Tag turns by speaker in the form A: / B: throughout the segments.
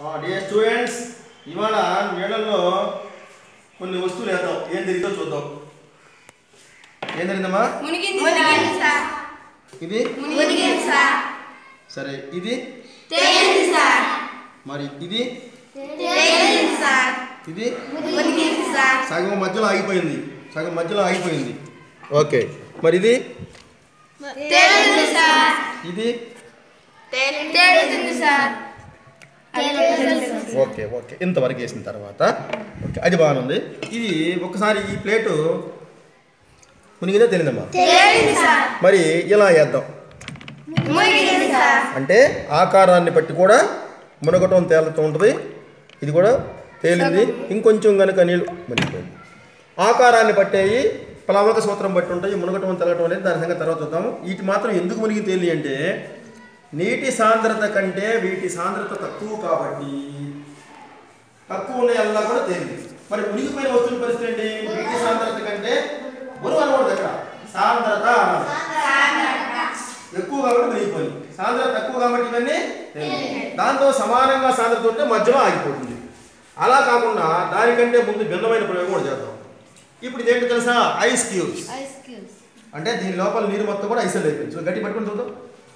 A: Dear students ఇవాళ నీళ్ళల్లో కొన్ని వస్తువులు వేద్దాం ఏం జరిగిందో చూద్దాం ఏం జరిగిందమ్మా
B: మునిగింది మునిగింది సార్
A: ఇది
B: మునిగింది సార్
A: సరే ఇది
B: తేలింది సార్
A: మరి ఇది
B: తేలింది సార్
A: ఇది
B: మునిగింది సార్
A: సగం మధ్యలో ఆగిపోయింది సగం మధ్యలో ఆగిపోయింది ఓకే మరి ఇది
B: తేలింది సార్
A: ఇది
B: తేలింది సార్
A: ఓకే ఓకే ఇంతవరకు వేసిన తర్వాత ఓకే అది బాగుంది ఇది ఒకసారి ఈ ప్లేటు మునిగిందో తెలియదమ్మా
B: తేలింది సార్
A: మరి ఇలా వేద్దాం
B: మునిగింది సార్
A: అంటే ఆకారాన్ని బట్టి కూడా మునగటం తేలుతూ ఉంటుంది ఇది కూడా తేలింది ఇంకొంచెం కనుక నీళ్ళు మునిగిపోయింది ఆకారాన్ని పట్టేవి ప్లవక సూత్రం బట్టి ఉంటాయి మునగటం తెలగటం అనేది దాని సంగతి తర్వాత చూద్దాము వీటి మాత్రం ఎందుకు మునిగి తేలి అంటే నీటి సాంద్రత కంటే వీటి సాంద్రత తక్కువ కాబట్టి తక్కువ ఉన్న ఎల్లా కూడా తేలింది మరి మునిగిపోయిన వస్తువుల పరిస్థితి ఏంటి నీటి సాంద్రత కంటే బరువు అనకూడదు అక్కడ సాంద్రత అనాలి ఎక్కువ కాబట్టి మునిగిపోయింది సాంద్రత తక్కువ కాబట్టి ఇవన్నీ తేలింది. దాంతో సమానంగా సాంద్రత ఉంటే మధ్యలో ఆగిపోతుంది అలా కాకుండా దానికంటే ముందు భిన్నమైన ప్రయోగం కూడా చేద్దాం ఇప్పుడు ఇదేంటో తెలుసా ఐస్ క్యూబ్స్ అంటే దీని లోపల నీరు మొత్తం కూడా ఐసల్ అయిపోయింది సో గట్టి పట్టుకొని చూద్దాం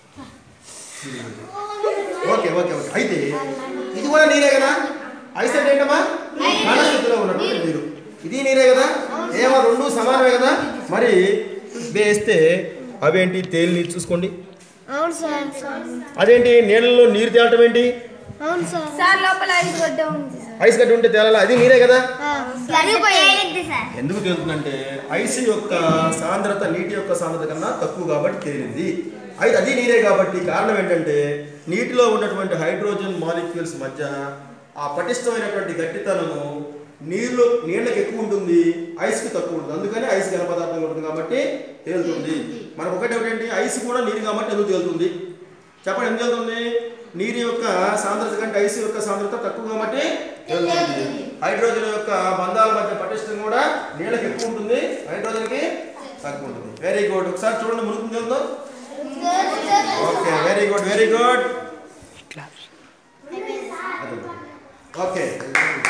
A: ఓకే ఓకే ఓకే అయితే ఇది కూడా నీరే కదా ఐస్ అంటే ఏంటమ్మా ఘన స్థితిలో ఉన్నటువంటి నీరు ఇది నీరే కదా ఏమో రెండు సమానమే కదా మరి వేస్తే అవేంటి తేలి నీరు చూసుకోండి
C: అవును సార్
A: అదేంటి నీళ్ళలో నీరు తేలటం ఏంటి
C: అవును సార్
B: సార్ లోపల ఐదు గడ్డ ఉంది సార్
A: ఐస్ గడ్డి ఉంటే తేలాలి అది నీరే కదా
C: కరిగిపోయింది సార్
A: ఎందుకు తేలుతుందంటే ఐస్ యొక్క సాంద్రత నీటి యొక్క సాంద్రత కన్నా తక్కువ కాబట్టి తేలింది అయితే అది నీరే కాబట్టి కారణం ఏంటంటే నీటిలో ఉన్నటువంటి హైడ్రోజన్ మాలిక్యూల్స్ మధ్య ఆ పటిష్టమైనటువంటి గట్టితనము నీళ్ళు నీళ్ళకి ఎక్కువ ఉంటుంది ఐస్కి తక్కువ ఉంటుంది అందుకని ఐస్ ఘన పదార్థం ఉంటుంది కాబట్టి తేలుతుంది మనకు ఒకటి ఏమిటంటే ఐస్ కూడా నీరు కాబట్టి ఎందుకు తేలుతుంది చెప్పండి ఎందుకు తేలుతుంది నీరు యొక్క సాంద్రత కంటే ఐస్ యొక్క సాంద్రత తక్కువ కాబట్టి తేలుతుంది హైడ్రోజన్ యొక్క బంధాల మధ్య పటిష్టం కూడా నీళ్ళకి ఎక్కువ ఉంటుంది హైడ్రోజన్కి తక్కువ ఉంటుంది వెరీ గుడ్ ఒకసారి చూడండి మునుకు తెలుదో okay very good very good okay